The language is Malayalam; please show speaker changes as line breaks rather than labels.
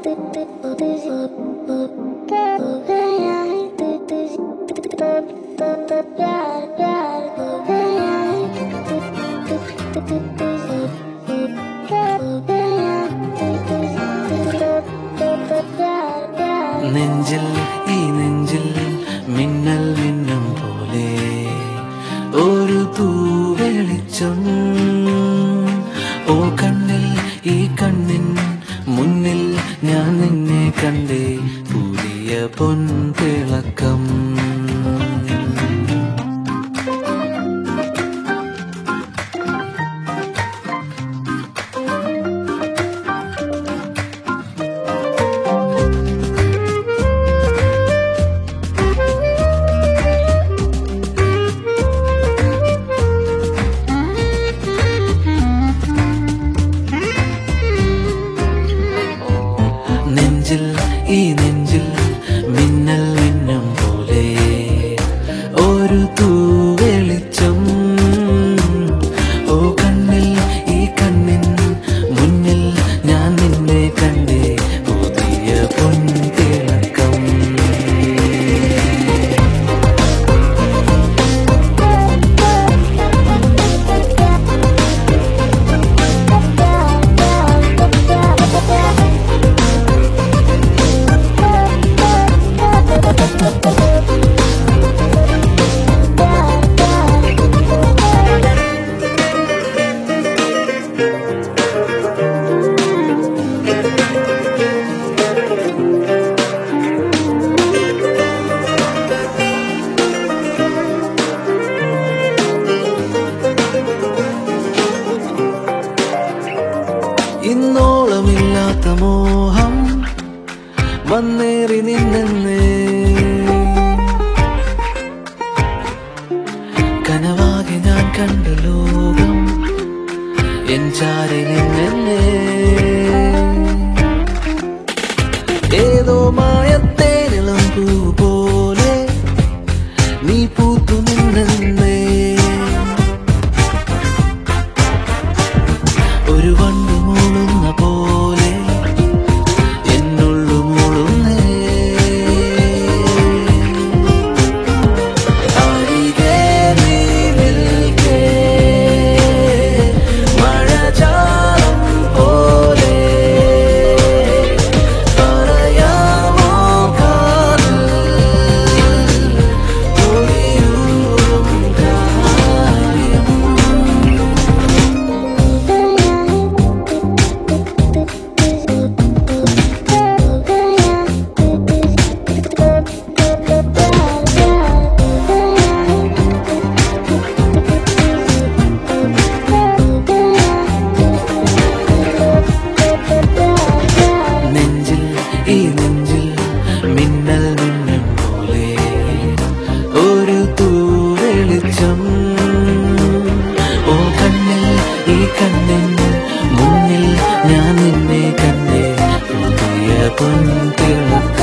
നെഞ്ചിൽ ഈ നെഞ്ചിൽ മിന്നൽ മിന്നും പോലെ ഒരു തൂവെളിച്ചം ഓ കണ്ണിൽ ഈ കണ്ണിൻ മുന്നിൽ ഞാൻ നിന്നെ കണ്ടേ പുതിയ പൊൻതിളക്കം നെഞ്ചിൽ ഈ നെഞ്ചിൽ മിന്നൽ മിന്നും പോലെ ഒരു തൂവെളിച്ചം ഓ കണ്ണിൽ ഈ കണ്ണിൻ മുന്നിൽ ഞാൻ നിന്നെ കണ്ടേ പുതിയ പൊൻതിളക്കം ഇന്നോളമില്ലാത്ത മോഹം വന്നേറി നിന്നെന്നേ കനവാകെ ഞാൻ കണ്ട ലോകം എൻ ചാരി നിന്നെന്നേ ഏതോ മായത്തേനിളം പൂ പോലെ നീ പൂത്തു നിന്നെന്നേ ഒരു വണ്ട് മൂളുന്ന പോലെ എന്നുള്ളു മൂളുന്നേ അരികെ നീ നിൽക്കേ മഴചാറും പോലെ പറയാമോ കാതിൽ ഒളിയൂറും കാര്യം നെഞ്ചിൽ ഈ നെഞ്ചിൽ മിന്നൽ മിന്നും പോലെ ഒരു തൂവെളിച്ചം ഓ കണ്ണിൽ ഈ കണ്ണിൻ മുന്നിൽ ഞാൻ നിന്നെ കണ്ടേ പുതിയ പൊൻതിളക്കം